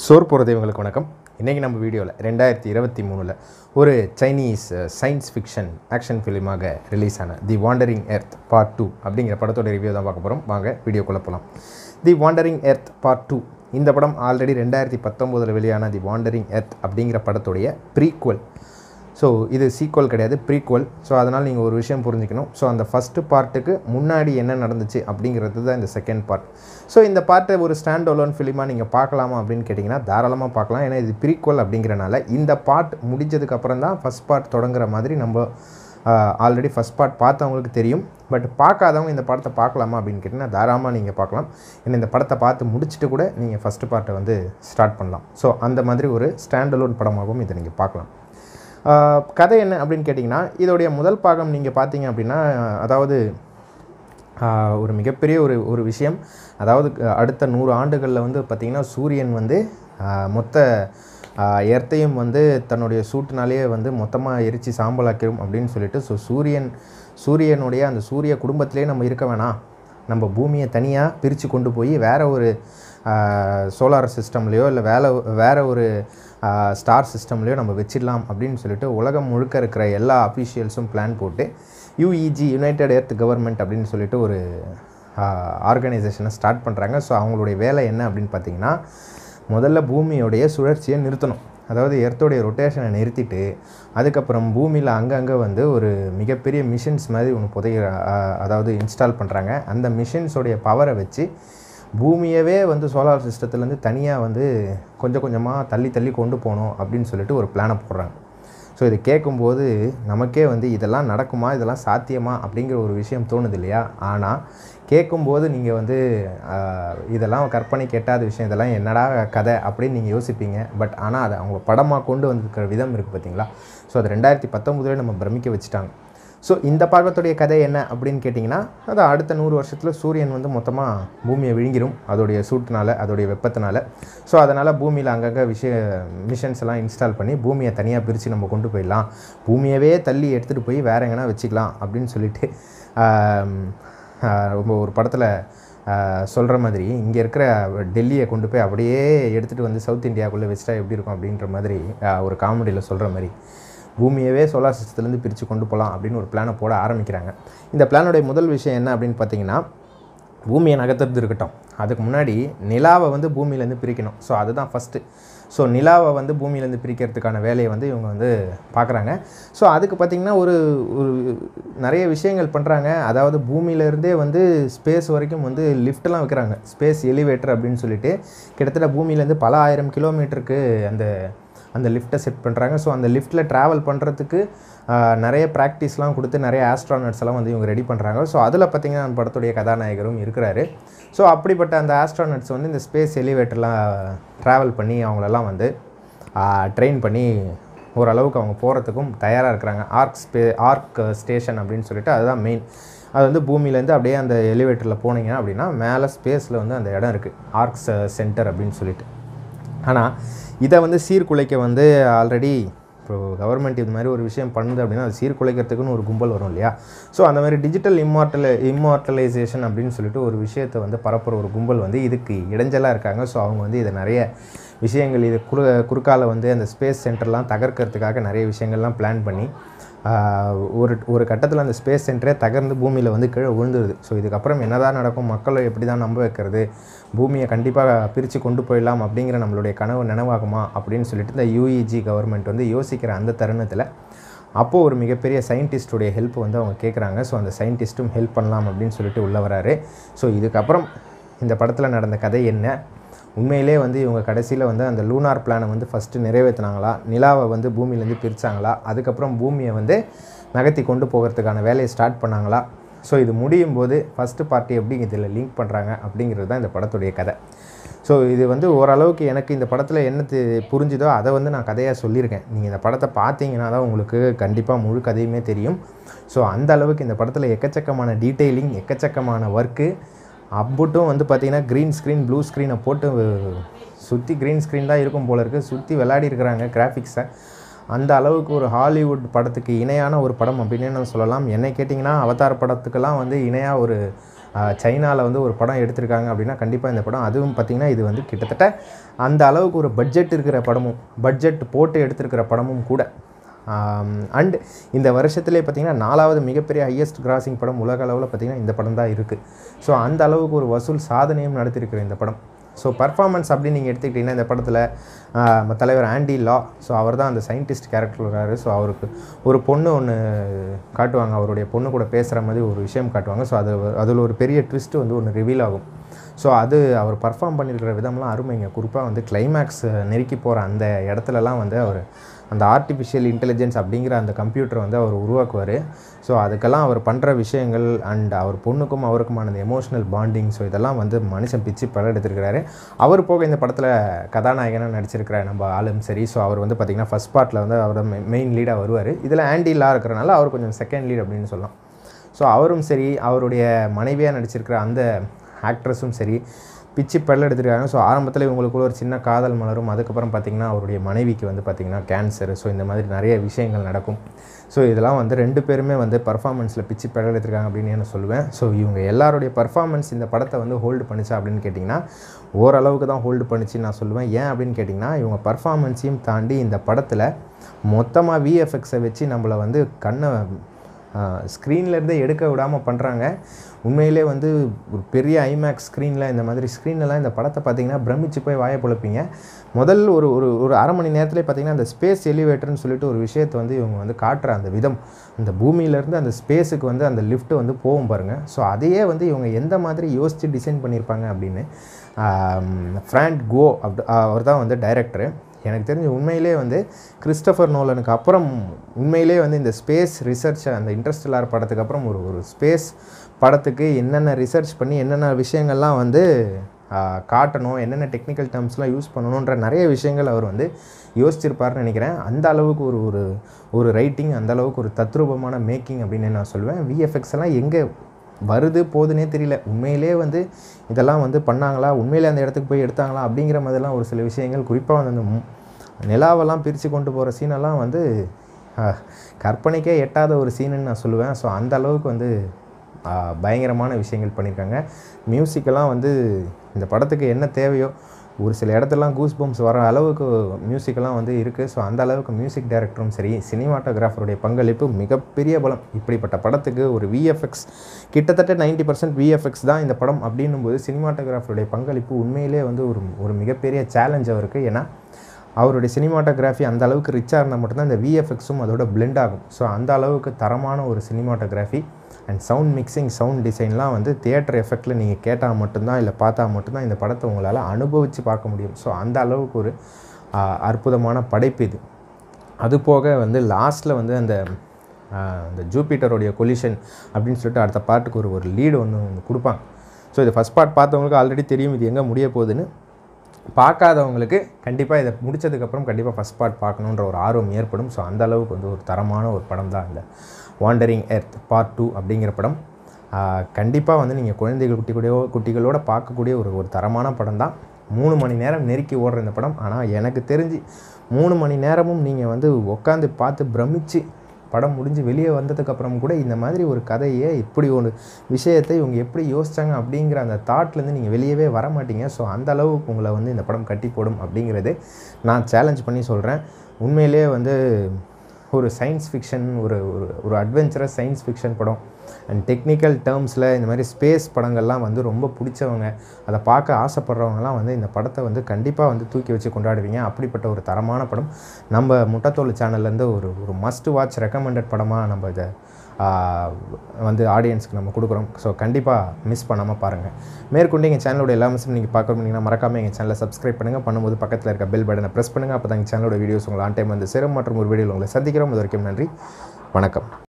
சோர் போகிற தெய்வங்களுக்கு வணக்கம் இன்றைக்கி நம்ம வீடியோவில் ரெண்டாயிரத்தி இருபத்தி மூணில் ஒரு சைனீஸ் சயின்ஸ் ஃபிக்ஷன் ஆக்ஷன் ஃபிலிமாக ரிலீஸ் ஆன the Wandering Earth part two அப்படிங்கிற படத்தோட ரிவ்யூ தான் பார்க்க போகிறோம் வாங்க வீடியோக்குள்ளே போகலாம் the Wandering Earth part two இந்த படம் ஆல்ரெடி ரெண்டாயிரத்தி பத்தொம்போதில் வெளியான தி வாண்டரிங் எர்த் அப்படிங்கிற படத்துடைய ப்ரீக்வல் ஸோ இது சீக்வல் கிடையாது ப்ரீக்வல் ஸோ அதனால் நீங்கள் ஒரு விஷயம் புரிஞ்சுக்கணும் ஸோ அந்த ஃபஸ்ட்டு பார்ட்டுக்கு முன்னாடி என்ன நடந்துச்சு அப்படிங்கிறது தான் இந்த செகண்ட் பார்ட் ஸோ இந்த பார்ட்டை ஒரு ஸ்டாண்ட் அலோன் ஃபிலிமாக நீங்கள் பார்க்கலாமா அப்படின்னு கேட்டிங்கன்னா தாராளமாக பார்க்கலாம் ஏன்னா இது ப்ரீக்வல் அப்படிங்கிறனால இந்த பார்ட் முடிஞ்சதுக்கப்புறம் தான் ஃபஸ்ட் பார்ட் தொடங்குற மாதிரி நம்ம ஆல்ரெடி ஃபஸ்ட் பார்ட் பார்த்தவங்களுக்கு தெரியும் பட் பார்க்காதவங்க இந்த படத்தை பார்க்கலாமா அப்படின்னு கேட்டிங்கன்னா தாராளமாக நீங்கள் பார்க்கலாம் ஏன்னா இந்த படத்தை பார்த்து முடிச்சுட்டு கூட நீங்கள் ஃபஸ்ட்டு பார்ட்டை வந்து ஸ்டார்ட் பண்ணலாம் ஸோ அந்த மாதிரி ஒரு ஸ்டாண்ட் அலோன் படமாகவும் இதை நீங்கள் பார்க்கலாம் ஆஹ் கதை என்ன அப்படின்னு கேட்டிங்கன்னா இதோடைய முதல் பாகம் நீங்கள் பார்த்தீங்க அப்படின்னா அதாவது ஆஹ் ஒரு மிகப்பெரிய ஒரு ஒரு விஷயம் அதாவது க- அடுத்த நூறு ஆண்டுகளில் வந்து பார்த்திங்கன்னா சூரியன் வந்து ஆஹ் மொத்த எர்த்தையும் வந்து தன்னுடைய சூட்டுனாலேயே வந்து மொத்தமாக எரித்து சாம்பலாக்கிடும் அப்படின்னு சொல்லிட்டு ஸோ சூரியன் சூரியனுடைய அந்த சூரிய குடும்பத்திலே நம்ம இருக்க வேணாம் நம்ம பூமியை தனியாக பிரித்து கொண்டு போய் வேற ஒரு சோலார் சிஸ்டம்லேயோ இல்லை வேற வேற ஒரு ஸ்டார் சிஸ்டம்லேயோ நம்ம வச்சிடலாம் அப்படின்னு சொல்லிட்டு உலகம் முழுக்க இருக்கிற எல்லா அஃபீஷியல்ஸும் பிளான் போட்டு யுஇஜி யுனைடெட் எர்த் கவர்மெண்ட் அப்படின்னு சொல்லிட்டு ஒரு ஆர்கனைசேஷனை ஸ்டார்ட் பண்ணுறாங்க ஸோ அவங்களுடைய வேலை என்ன அப்படின்னு பார்த்தீங்கன்னா முதல்ல பூமியோடைய சுழற்சியை நிறுத்தணும் அதாவது எர்த்தோடைய ரொட்டேஷனை நிறுத்திட்டு அதுக்கப்புறம் பூமியில் அங்கங்கே வந்து ஒரு மிகப்பெரிய மிஷின்ஸ் மாதிரி ஒன்று புதைய அதாவது இன்ஸ்டால் பண்ணுறாங்க அந்த மிஷின்ஸோடைய பவரை வச்சு பூமியவே வந்து சோலார் சிஸ்டத்துலேருந்து தனியாக வந்து கொஞ்சம் கொஞ்சமாக தள்ளி தள்ளி கொண்டு போகணும் அப்படின்னு சொல்லிட்டு ஒரு பிளானை போடுறாங்க ஸோ இது கேட்கும்போது நமக்கே வந்து இதெல்லாம் நடக்குமா இதெல்லாம் சாத்தியமா அப்படிங்கிற ஒரு விஷயம் தோணுது இல்லையா ஆனால் கேட்கும்போது நீங்கள் வந்து ஆஹ், இதெல்லாம் கற்பனை கேட்டாத விஷயம் இதெல்லாம் என்னடா கதை அப்படின்னு நீங்கள் யோசிப்பீங்க பட் ஆனால் அதை அவங்க படமாக கொண்டு வந்திருக்கிற விதம் இருக்குது பார்த்தீங்களா ஸோ அது ரெண்டாயிரத்தி பத்தொம்போதுலேயே நம்ம பிரமிக்க வச்சுட்டாங்க ஸோ இந்த பாகத்துடைய கதை என்ன அப்படின்னு கேட்டிங்கன்னா அது அடுத்த நூறு வருஷத்தில் சூரியன் வந்து மொத்தமாக பூமியை விழுங்கிடும் அதோடைய சூட்டுனால அதோடைய வெப்பத்தினால ஸோ அதனால் பூமியில் அங்கங்கே விஷய மிஷன்ஸ் எல்லாம் இன்ஸ்டால் பண்ணி பூமியை தனியாக பிரித்து நம்ம கொண்டு போயிடலாம் பூமியவே தள்ளி எடுத்துகிட்டு போய் வேற எங்கன்னா வச்சுக்கலாம் அப்படின்னு சொல்லிட்டு ஆம், ஆ, ரொம்ப ஒரு படத்தில் சொல்கிற மாதிரி இங்கே இருக்கிற டெல்லியை கொண்டு போய் அப்படியே எடுத்துகிட்டு வந்து சவுத் இந்தியாவுக்குள்ளே வச்சிட்டா எப்படி இருக்கும் அப்படின்ற மாதிரி ஆ, ஒரு காமெடியில் சொல்கிற மாதிரி பூமியவே சோலார் சிஸ்டத்துலேருந்து பிரித்து கொண்டு போகலாம் அப்படின்னு ஒரு பிளானை போட ஆரம்பிக்கிறாங்க இந்த பிளானுடைய முதல் விஷயம் என்ன அப்படின்னு பார்த்தீங்கன்னா பூமியை நகர்த்துறது இருக்கட்டும் அதுக்கு முன்னாடி நிலாவை வந்து பூமியிலேருந்து பிரிக்கணும் ஸோ அதுதான் ஃபஸ்ட்டு ஸோ நிலாவை வந்து பூமியிலேருந்து பிரிக்கிறதுக்கான வேலையை வந்து இவங்க வந்து பார்க்குறாங்க ஸோ அதுக்கு பார்த்திங்கன்னா ஒரு ஒரு நிறைய விஷயங்கள் பண்ணுறாங்க அதாவது பூமியிலேருந்தே வந்து ஸ்பேஸ் வரைக்கும் வந்து லிஃப்ட்லாம் வைக்கிறாங்க ஸ்பேஸ் எலிவேட்டர் அப்படின்னு சொல்லிட்டு கிட்டத்தட்ட பூமியிலேருந்து பல ஆயிரம் கிலோமீட்டருக்கு அந்த அந்த லிஃப்ட்டை செட் பண்ணுறாங்க ஸோ அந்த லிஃப்ட்டில் ட்ராவல் பண்ணுறதுக்கு நிறைய ப்ராக்டிஸ்லாம் கொடுத்து நிறைய ஆஸ்ட்ரானட்ஸ் எல்லாம் வந்து இவங்க ரெடி பண்ணுறாங்க ஸோ அதில் பார்த்திங்கன்னா அந்த படத்துடைய கதாநாயகரும் இருக்கிறாரு ஸோ அப்படிப்பட்ட அந்த ஆஸ்ட்ரானட்ஸ் வந்து இந்த ஸ்பேஸ் எலிவேட்டர்லாம் ட்ராவல் பண்ணி அவங்களெல்லாம் வந்து ட்ரெயின் பண்ணி ஓரளவுக்கு அவங்க போகிறதுக்கும் தயாராக இருக்கிறாங்க ஆர்க் ஸ்பே ஆர்க் ஸ்டேஷன் அப்படின்னு சொல்லிட்டு அதுதான் மெயின் அது வந்து பூமியிலேருந்து அப்படியே அந்த எலிவேட்டரில் போனீங்க அப்படின்னா மேலே ஸ்பேஸில் வந்து அந்த இடம் இருக்குது ஆர்க்ஸ் சென்டர் அப்படின்னு சொல்லிட்டு ஆனால் இதை வந்து சீர்குலைக்க வந்து ஆல்ரெடி இப்போ கவர்மெண்ட் இது மாதிரி ஒரு விஷயம் பண்ணுது அப்படின்னா அது சீர்குலைக்கிறதுக்குன்னு ஒரு கும்பல் வரும் இல்லையா ஸோ அந்த மாதிரி டிஜிட்டல் இம்மார்டல் இம்மார்டலைசேஷன் அப்படின்னு சொல்லிட்டு ஒரு விஷயத்தை வந்து பரப்புற ஒரு கும்பல் வந்து இதுக்கு இடைஞ்சலாக இருக்காங்க ஸோ அவங்க வந்து இதை நிறைய விஷயங்கள் இது குறு குறுக்கால வந்து அந்த ஸ்பேஸ் சென்டர்லாம் தகர்க்கறதுக்காக நிறைய விஷயங்கள்லாம் பிளான் பண்ணி ஆஹ், ஒரு ஒரு கட்டத்தில் அந்த ஸ்பேஸ் சென்டரே தகர்ந்து பூமியில் வந்து கீழே விழுந்துருது ஸோ இதுக்கப்புறம் என்னதான் நடக்கும் மக்களை எப்படி தான் நம்ப வைக்கிறது பூமியை கண்டிப்பாக பிரித்து கொண்டு போயிடலாம் அப்படிங்கிற நம்மளுடைய கனவு நினைவாகுமா அப்படின்னு சொல்லிட்டு இந்த யூஇஜி கவர்மெண்ட் வந்து யோசிக்கிற அந்த தருணத்தில் அப்போது ஒரு மிகப்பெரிய சயின்டிஸ்டுடைய ஹெல்ப் வந்து அவங்க கேட்குறாங்க ஸோ அந்த சயின்டிஸ்ட்டும் ஹெல்ப் பண்ணலாம் அப்படின்னு சொல்லிட்டு உள்ள வராரு ஸோ இதுக்கப்புறம் இந்த படத்தில் நடந்த கதை என்ன உண்மையிலே வந்து இவங்க கடைசியில் வந்து அந்த லூனார் பிளானை வந்து ஃபஸ்ட்டு நிறைவேற்றினாங்களா நிலாவை வந்து பூமியிலேருந்து பிரித்தாங்களா அதுக்கப்புறம் பூமியை வந்து நகர்த்தி கொண்டு போகிறதுக்கான வேலையை ஸ்டார்ட் பண்ணாங்களா ஸோ இது முடியும் போது ஃபஸ்ட்டு பார்ட்டி எப்படி இதில் லிங்க் பண்ணுறாங்க அப்படிங்கிறது தான் இந்த படத்துடைய கதை ஸோ இது வந்து ஓரளவுக்கு எனக்கு இந்த படத்தில் என்ன தெ- புரிஞ்சுதோ அதை வந்து நான் கதையாக சொல்லியிருக்கேன் நீங்கள் இந்த படத்தை பார்த்தீங்கன்னா தான் உங்களுக்கு கண்டிப்பாக முழு கதையுமே தெரியும் ஸோ அந்த அளவுக்கு இந்த படத்தில் எக்கச்சக்கமான டீட்டெயிலிங் எக்கச்சக்கமான ஒர்க்கு அப்புட்டும் வந்து பார்த்தீங்கன்னா க்ரீன் ஸ்க்ரீன் ப்ளூ ஸ்க்ரீனை போட்டு சுற்றி க்ரீன் ஸ்க்ரீன் தான் இருக்கும் போல இருக்குது சுற்றி விளையாடி இருக்கிறாங்க கிராஃபிக்ஸை அந்த அளவுக்கு ஒரு ஹாலிவுட் படத்துக்கு இணையான ஒரு படம் அப்படின்னு நான் சொல்லலாம் என்னை கேட்டிங்கன்னா அவதார் படத்துக்கெல்லாம் வந்து இணையாக ஒரு சைனாவில் வந்து ஒரு படம் எடுத்திருக்காங்க அப்படின்னா கண்டிப்பாக இந்த படம் அதுவும் பார்த்திங்கன்னா இது வந்து கிட்டத்தட்ட அந்த அளவுக்கு ஒரு பட்ஜெட் இருக்கிற படமும் பட்ஜெட் போட்டு எடுத்திருக்கிற படமும் கூட அண்ட் இந்த வருஷத்துலேயே பார்த்திங்கன்னா நாலாவது மிகப்பெரிய ஹையஸ்ட் கிராசிங் படம் உலக அளவில் பார்த்திங்கன்னா இந்த படம் தான் இருக்குது ஸோ அந்த அளவுக்கு ஒரு வசூல் சாதனையும் நடத்தியிருக்கிற இந்த படம் ஸோ பர்ஃபார்மன்ஸ் அப்படின்னு நீங்கள் எடுத்துக்கிட்டிங்கன்னா இந்த படத்தில் நம்ம தலைவர் ஆண்டி லா ஸோ அவர் தான் அந்த சயின்டிஸ்ட் கேரக்டர் இருக்காரு ஸோ அவருக்கு ஒரு பொண்ணு ஒன்று காட்டுவாங்க அவருடைய பொண்ணு கூட பேசுகிற மாதிரி ஒரு விஷயம் காட்டுவாங்க ஸோ அது அதில் ஒரு பெரிய ட்விஸ்ட் வந்து ஒன்று ரிவீல் ஆகும் ஸோ அது அவர் பர்ஃபார்ம் பண்ணியிருக்கிற விதம்லாம் அருமைங்க குறிப்பாக வந்து கிளைமேக்ஸ் நெருக்கி போகிற அந்த இடத்துலலாம் வந்து அவர் அந்த ஆர்டிஃபிஷியல் இன்டெலிஜென்ஸ் அப்படிங்கிற அந்த கம்ப்யூட்டரை வந்து அவர் உருவாக்குவார் ஸோ அதுக்கெல்லாம் அவர் பண்ணுற விஷயங்கள் அண்ட் அவர் பொண்ணுக்கும் அவருக்குமான அந்த எமோஷனல் பாண்டிங் ஸோ இதெல்லாம் வந்து மனுஷன் பிச்சு படம் எடுத்திருக்கிறாரு அவர் போக இந்த படத்தில் கதாநாயகனாக நடிச்சிருக்கிற நம்ம ஆளும் சரி ஸோ அவர் வந்து பார்த்திங்கன்னா ஃபஸ்ட் பார்ட்டில் வந்து அவர் மெயின் லீடாக வருவார் இதில் ஆண்டிலாம் இருக்கிறனால அவர் கொஞ்சம் செகண்ட் லீட் அப்படின்னு சொல்லலாம் ஸோ அவரும் சரி அவருடைய மனைவியாக நடிச்சிருக்கிற அந்த ஆக்ட்ரஸும் சரி பிச்சு பல்ல எடுத்துருக்காங்க ஸோ ஆரம்பத்தில் இவங்களுக்குள்ள ஒரு சின்ன காதல் மலரும் அதுக்கப்புறம் பார்த்திங்கன்னா அவருடைய மனைவிக்கு வந்து பார்த்திங்கன்னா கேன்சர் ஸோ இந்த மாதிரி நிறைய விஷயங்கள் நடக்கும் ஸோ இதெல்லாம் வந்து ரெண்டு பேருமே வந்து பர்ஃபார்மன்ஸில் பிச்சு பெடல் எடுத்துருக்காங்க அப்படின்னு நான் சொல்லுவேன் ஸோ இவங்க எல்லாருடைய பர்ஃபார்மன்ஸ் இந்த படத்தை வந்து ஹோல்டு பண்ணிச்சா அப்படின்னு கேட்டிங்கன்னா ஓரளவுக்கு தான் ஹோல்டு பண்ணிச்சு நான் சொல்லுவேன் ஏன் அப்படின்னு கேட்டிங்கன்னா இவங்க பர்ஃபார்மன்ஸையும் தாண்டி இந்த படத்தில் மொத்தமாக விஎஃப்எக்ஸை வச்சு நம்மளை வந்து கண்ணை ஸ்க்ரீன்லேருந்தே எடுக்க விடாமல் பண்ணுறாங்க உண்மையிலே வந்து ஒரு பெரிய ஐமேக்ஸ் ஸ்க்ரீனில் இந்த மாதிரி ஸ்க்ரீன்லலாம் இந்த படத்தை பார்த்தீங்கன்னா பிரமிச்சு போய் வாயை பொழப்பீங்க முதல் ஒரு ஒரு ஒரு அரை மணி நேரத்தில் பார்த்தீங்கன்னா அந்த ஸ்பேஸ் எலிவேட்டர்னு சொல்லிட்டு ஒரு விஷயத்தை வந்து இவங்க வந்து காட்டுற அந்த விதம் இந்த பூமியிலேருந்து அந்த ஸ்பேஸுக்கு வந்து அந்த லிஃப்ட் வந்து போகும் பாருங்கள் ஸோ அதையே வந்து இவங்க எந்த மாதிரி யோசித்து டிசைன் பண்ணியிருப்பாங்க அப்படின்னு ஃப்ராண்ட் கோ அப் அவர் தான் வந்து டைரக்டரு எனக்கு தெரிஞ்ச உண்மையிலே வந்து கிறிஸ்டபர் நோலனுக்கு அப்புறம் உண்மையிலே வந்து இந்த ஸ்பேஸ் ரிசர்ச் அந்த இன்ட்ரெஸ்டலார் படத்துக்கு அப்புறம் ஒரு ஒரு ஸ்பேஸ் படத்துக்கு என்னென்ன ரிசர்ச் பண்ணி என்னென்ன விஷயங்கள்லாம் வந்து காட்டணும் என்னென்ன டெக்னிக்கல் டேர்ம்ஸ்லாம் யூஸ் பண்ணணுன்ற நிறைய விஷயங்கள் அவர் வந்து யோசிச்சிருப்பார்னு நினைக்கிறேன் அந்த அளவுக்கு ஒரு ஒரு ஒரு ரைட்டிங் அந்த அளவுக்கு ஒரு தத்ரூபமான மேக்கிங் அப்படின்னு நான் சொல்லுவேன் விஎஃப்எக்ஸ் எல்லாம் எங்கே வருது போகுதுன்னே தெரியல உண்மையிலே வந்து இதெல்லாம் வந்து பண்ணாங்களா உண்மையிலே அந்த இடத்துக்கு போய் எடுத்தாங்களா அப்படிங்கிற மாதிரிலாம் ஒரு சில விஷயங்கள் குறிப்பாக வந்து அந்த நிலாவெல்லாம் பிரித்து கொண்டு போகிற சீனெல்லாம் வந்து கற்பனைக்கே எட்டாத ஒரு சீனுன்னு நான் சொல்லுவேன் ஸோ அந்த அளவுக்கு வந்து பயங்கரமான விஷயங்கள் பண்ணியிருக்காங்க மியூசிக்கெல்லாம் வந்து இந்த படத்துக்கு என்ன தேவையோ ஒரு சில இடத்துலலாம் கூஸ் பம்ப்ஸ் வர அளவுக்கு மியூசிக்கெல்லாம் வந்து இருக்குது ஸோ அந்த அளவுக்கு மியூசிக் டைரக்டரும் சரி சினிமாட்டோகிராஃபருடைய பங்களிப்பு மிகப்பெரிய பலம் இப்படிப்பட்ட படத்துக்கு ஒரு விஎஃப்எக்ஸ் கிட்டத்தட்ட நைன்டி பர்சன்ட் விஎஃப்எக்ஸ் தான் இந்த படம் அப்படின்னும் போது சினிமாட்டோகிராஃபருடைய பங்களிப்பு உண்மையிலே வந்து ஒரு ஒரு மிகப்பெரிய சேலஞ்ச் அவருக்கு ஏன்னா அவருடைய சினிமாட்டோகிராஃபி அந்த அளவுக்கு ரிச்சாக இருந்தால் மட்டும்தான் இந்த விஎஃப்எக்ஸும் அதோட பிளெண்ட் ஆகும் ஸோ அந்த அளவுக்கு தரமான ஒரு cinematography and sound mixing sound டிசைன்லாம் வந்து தியேட்டர் எஃபெக்டில் நீங்கள் கேட்டால் மட்டும்தான் இல்லை பார்த்தா மட்டும்தான் இந்த படத்தை உங்களால் அனுபவித்து பார்க்க முடியும் ஸோ அந்த அளவுக்கு ஒரு அற்புதமான படைப்பு இது அது போக வந்து லாஸ்ட்டில் வந்து அந்த அந்த ஜூபிட்டருடைய கொலிஷன் அப்படின்னு சொல்லிட்டு அடுத்த பாட்டுக்கு ஒரு ஒரு லீடு ஒன்று கொடுப்பாங்க ஸோ இது ஃபஸ்ட் பார்ட் பார்த்தவங்களுக்கு ஆல்ரெடி தெரியும் இது எங்கே முடிய போகுதுன்னு பார்க்காதவங்களுக்கு கண்டிப்பாக இதை முடித்ததுக்கப்புறம் கண்டிப்பாக ஃபஸ்ட் பார்ட் பார்க்கணுன்ற ஒரு ஆர்வம் ஏற்படும் ஸோ அந்த அளவுக்கு வந்து ஒரு தரமான ஒரு படம் தான் இந்த வாண்டரிங் எர்த் பார்ட் டூ அப்படிங்கிற படம் கண்டிப்பாக வந்து நீங்கள் குழந்தைகள் குட்டி கூடயோ குட்டிகளோட பார்க்கக்கூடிய ஒரு ஒரு தரமான படம் தான் மூணு மணி நேரம் நெருக்கி ஓடுற இந்த படம் ஆனால் எனக்கு தெரிஞ்சு மூணு மணி நேரமும் நீங்கள் வந்து உட்காந்து பார்த்து பிரமிச்சு படம் முடிஞ்சு வெளியே வந்ததுக்கப்புறம் கூட இந்த மாதிரி ஒரு கதையை இப்படி ஒரு விஷயத்தை இவங்க எப்படி யோசித்தாங்க அப்படிங்கிற அந்த தாட்லேருந்து நீங்கள் வெளியவே வர மாட்டீங்க ஸோ அந்த அளவுக்கு உங்களை வந்து இந்த படம் கட்டி போடும் அப்படிங்கிறது நான் சேலஞ்ச் பண்ணி சொல்கிறேன் உண்மையிலே வந்து ஒரு சயின்ஸ் ஃபிக்ஷன் ஒரு ஒரு ஒரு அட்வென்ச்சரஸ் சயின்ஸ் ஃபிக்ஷன் படம் அண்ட் டெக்னிக்கல் டேர்ம்ஸில் இந்த மாதிரி ஸ்பேஸ் படங்கள்லாம் வந்து ரொம்ப பிடிச்சவங்க அதை பார்க்க ஆசைப்படுறவங்கலாம் வந்து இந்த படத்தை வந்து கண்டிப்பாக வந்து தூக்கி வச்சு கொண்டாடுவீங்க அப்படிப்பட்ட ஒரு தரமான படம் நம்ம முட்டத்தோல் சேனல்லேருந்து ஒரு ஒரு மஸ்ட் வாட்ச் ரெக்கமெண்டட் படமாக நம்ம இதை வந்து ஆடியன்ஸ்க்கு நம்ம கொடுக்குறோம் ஸோ கண்டிப்பாக மிஸ் பண்ணாமல் பாருங்கள் மேற்கொண்டு எங்கள் சேனலோட எல்லா மிஸ்ஸும் நீங்கள் பார்க்க முடியுங்கன்னா மறக்காமல் எங்கள் சேனலை சப்ஸ்கிரைப் பண்ணுங்கள் பண்ணும்போது பக்கத்தில் இருக்க பெல் பட்டனை ப்ரெஸ் பண்ணுங்கள் அப்போ தான் எங்கள் சேனலோட வீடியோஸ் உங்களை ஆன் டைம் வந்து சேரும் மற்றும் ஒரு வீடியோவில் உங்களை சந்திக்கிறோம் அது வரைக்கும் நன்றி வணக்கம்